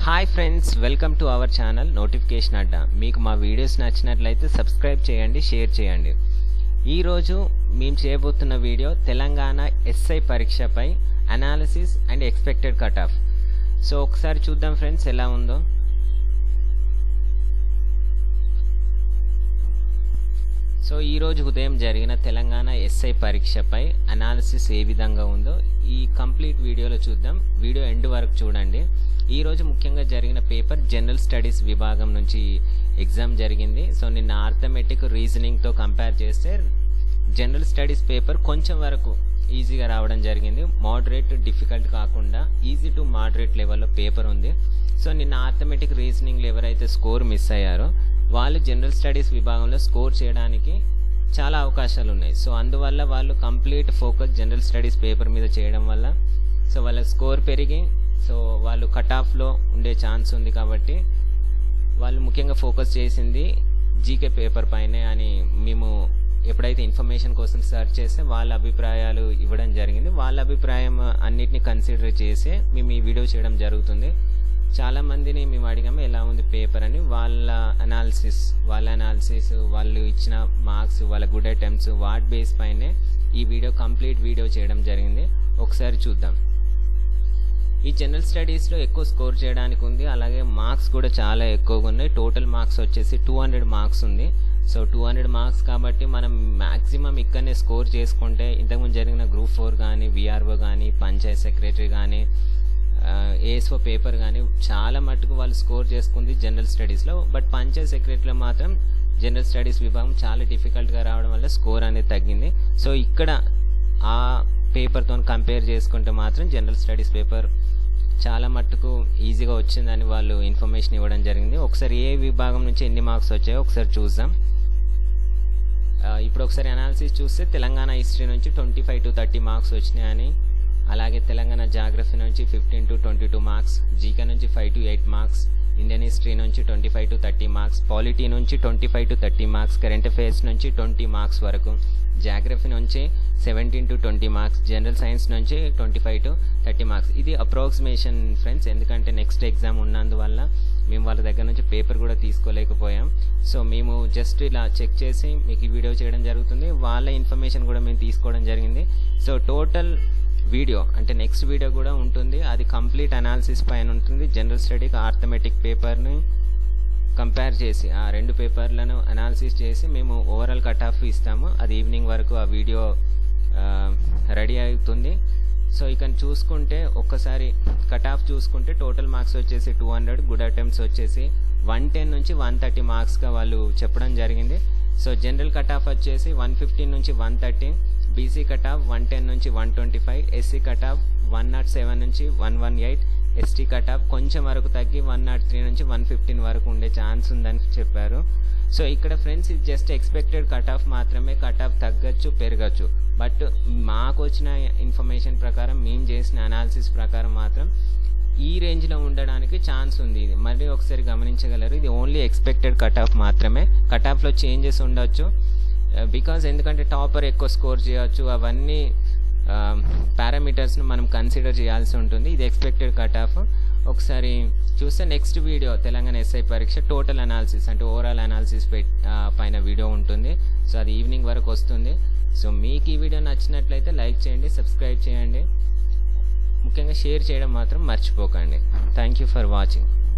hi friends welcome to our channel notification అడ్డా మీకు మా వీడియోస్ నచ్చినట్లయితే సబ్స్క్రైబ్ చేయండి షేర్ చేయండి ఈరోజు మేము చేయబోతున్న వీడియో తెలంగాణ ఎస్ఐ పరీక్షపై analysis and expected cut off so ఒకసారి చూద్దాం ఫ్రెండ్స్ ఎలా ఉందో సో ఈరోజు ఉదయం జరిగిన తెలంగాణ ఎస్ఐ పరీక్షపై అనాలిసిస్ ఏ విధంగా ఉందో ఈ కంప్లీట్ వీడియోలో చూద్దాం వీడియో ఎండ్ వరకు చూడండి ఈరోజు ముఖ్యంగా జరిగిన పేపర్ జనరల్ స్టడీస్ విభాగం నుంచి ఎగ్జామ్ జరిగింది సో నిన్న ఆర్థమెటిక్ రీజనింగ్తో కంపేర్ చేస్తే జనరల్ స్టడీస్ పేపర్ కొంచెం వరకు ఈజీగా రావడం జరిగింది మోడరేట్ డిఫికల్ట్ కాకుండా ఈజీ టు మోడరేట్ లెవెల్లో పేపర్ ఉంది సో నిన్న ఆర్థమెటిక్ రీజనింగ్లో ఎవరైతే స్కోర్ మిస్ అయ్యారో వాళ్ళు జనరల్ స్టడీస్ విభాగంలో స్కోర్ చేయడానికి చాలా అవకాశాలు ఉన్నాయి సో అందువల్ల వాళ్ళు complete focus general studies paper మీద చేయడం వల్ల సో వాళ్ళ స్కోర్ పెరిగి సో వాళ్ళు కట్ ఆఫ్లో ఉండే ఛాన్స్ ఉంది కాబట్టి వాళ్ళు ముఖ్యంగా ఫోకస్ చేసింది జీకే పేపర్ పైనే అని మేము ఎప్పుడైతే ఇన్ఫర్మేషన్ కోసం సెర్చ్ చేస్తే వాళ్ళ అభిప్రాయాలు ఇవ్వడం జరిగింది వాళ్ళ అభిప్రాయం అన్నిటిని కన్సిడర్ చేసి మేము ఈ వీడియో చేయడం జరుగుతుంది చాలా మందిని మేము అడిగాము ఎలా ఉంది పేపర్ అని వాళ్ళ అనాలిసిస్ వాళ్ళ అనాలిసిస్ వాళ్ళు ఇచ్చిన మార్క్స్ వాళ్ళ గుడ్ అటెంప్ట్స్ వాట్ బేస్ పైనే ఈ వీడియో కంప్లీట్ వీడియో చేయడం జరిగింది ఒకసారి చూద్దాం ఈ జనరల్ స్టడీస్లో ఎక్కువ స్కోర్ చేయడానికి ఉంది అలాగే మార్క్స్ కూడా చాలా ఎక్కువగా ఉన్నాయి టోటల్ మార్క్స్ వచ్చేసి టూ హండ్రెడ్ మార్క్స్ ఉంది సో టూ హండ్రెడ్ మార్క్స్ కాబట్టి మనం మ్యాక్సిమం ఇక్కడనే స్కోర్ చేసుకుంటే ఇంతకుముందు జరిగిన గ్రూప్ ఫోర్ కానీ విఆర్ఓ కానీ పంచాయత్ సెక్రటరీ కానీ ఏఎస్ఓ పేపర్ కానీ చాలా మట్టుకు వాళ్ళు స్కోర్ చేసుకుంది జనరల్ స్టడీస్లో బట్ పంచాయత్ సెక్రటరీలో మాత్రం జనరల్ స్టడీస్ విభాగం చాలా డిఫికల్ట్గా రావడం వల్ల స్కోర్ అనేది తగ్గింది సో ఇక్కడ ఆ పేపర్తో కంపేర్ చేసుకుంటే మాత్రం జనరల్ స్టడీస్ పేపర్ చాలా మట్టుకు ఈజీగా వచ్చిందని వాళ్ళు ఇన్ఫర్మేషన్ ఇవ్వడం జరిగింది ఒకసారి ఏ విభాగం నుంచి ఎన్ని మార్క్స్ వచ్చాయో ఒకసారి చూద్దాం ఇప్పుడు ఒకసారి అనాలిసిస్ చూస్తే తెలంగాణ హిస్టరీ నుంచి twenty five to thirty marks వచ్చినాయని అలాగే తెలంగాణ జాగ్రఫీ నుంచి fifteen to twenty two marks GK నుంచి five to eight marks Indian history నుంచి twenty five to thirty marks polity నుంచి twenty five to thirty marks current affairs నుంచి twenty marks వరకు geography నుంచి seventeen to twenty marks general science నుంచి twenty five to thirty marks ఇది approximation friends ఎందుకంటే next exam ఉన్నందువల్ల మేము వాళ్ళ దగ్గర నుంచి పేపర్ కూడా తీసుకోలేకపోయాం సో మేము జస్ట్ ఇలా చెక్ చేసి మీకు ఈ వీడియో చేయడం జరుగుతుంది వాళ్ళ ఇన్ఫర్మేషన్ కూడా మేము తీసుకోవడం జరిగింది సో టోటల్ వీడియో అంటే నెక్స్ట్ వీడియో కూడా ఉంటుంది అది కంప్లీట్ అనాలిసిస్ పైన ఉంటుంది జనరల్ స్టడీకి ఆర్థమెటిక్ పేపర్ని కంపేర్ చేసి ఆ రెండు పేపర్లను అనాలిసిస్ చేసి మేము ఓవరాల్ కట్ ఆఫ్ ఇస్తాము అది ఈవినింగ్ వరకు ఆ వీడియో రెడీ అవుతుంది సో ఇక చూసుకుంటే ఒక్కసారి కట్ ఆఫ్ చూసుకుంటే టోటల్ మార్క్స్ వచ్చేసి టూ హండ్రెడ్ గుడ్ అటెంప్ట్స్ వచ్చేసి వన్ టెన్ నుంచి వన్ థర్టీ మార్క్స్గా వాళ్ళు చెప్పడం జరిగింది సో జనరల్ కట్ ఆఫ్ వచ్చేసి వన్ ఫిఫ్టీన్ నుంచి one thirty BC cut off one ten నుంచి one twenty five SC cut off one naught seven నుంచి one one eight ST cut off కొంచెం వరకు తగ్గి వన్ నాట్ త్రీ నుంచి one fifteen వరకు ఉండే ఛాన్స్ ఉందని చెప్పారు సో ఇక్కడ ఫ్రెండ్స్ ఇది జస్ట్ ఎక్స్పెక్టెడ్ కట్ ఆఫ్ మాత్రమే కట్ ఆఫ్ తగ్గచ్చు పెరగచ్చు బట్ మాకు వచ్చిన ఇన్ఫర్మేషన్ ప్రకారం మేము చేసిన అనాలిసిస్ ప్రకారం మాత్రం ఈ రేంజ్లో ఉండడానికి ఛాన్స్ ఉంది ఇది మళ్ళీ ఒకసారి గమనించగలరు ఇది ఓన్లీ ఎక్స్పెక్టెడ్ కట్ ఆఫ్ మాత్రమే కట్ ఆఫ్లో చేంజెస్ ఉండొచ్చు బికాజ్ ఎందుకంటే టాపర్ ఎక్కువ స్కోర్ చేయొచ్చు అవన్నీ పారామీటర్స్ను మనం కన్సిడర్ చేయాల్సి ఉంటుంది ఇది ఎక్స్పెక్టెడ్ కట్ ఆఫ్ ఒకసారి చూస్తే నెక్స్ట్ వీడియో తెలంగాణ ఎస్ఐ పరీక్ష టోటల్ అనాలిసిస్ అంటే ఓవరాల్ అనాలిసిస్ పైన వీడియో ఉంటుంది సో అది ఈవినింగ్ వరకు వస్తుంది సో మీకు ఈ వీడియో నచ్చినట్లయితే లైక్ చేయండి సబ్స్క్రైబ్ చేయండి ముఖ్యంగా షేర్ చేయడం మాత్రం మర్చిపోకండి థ్యాంక్ యూ ఫర్ వాచింగ్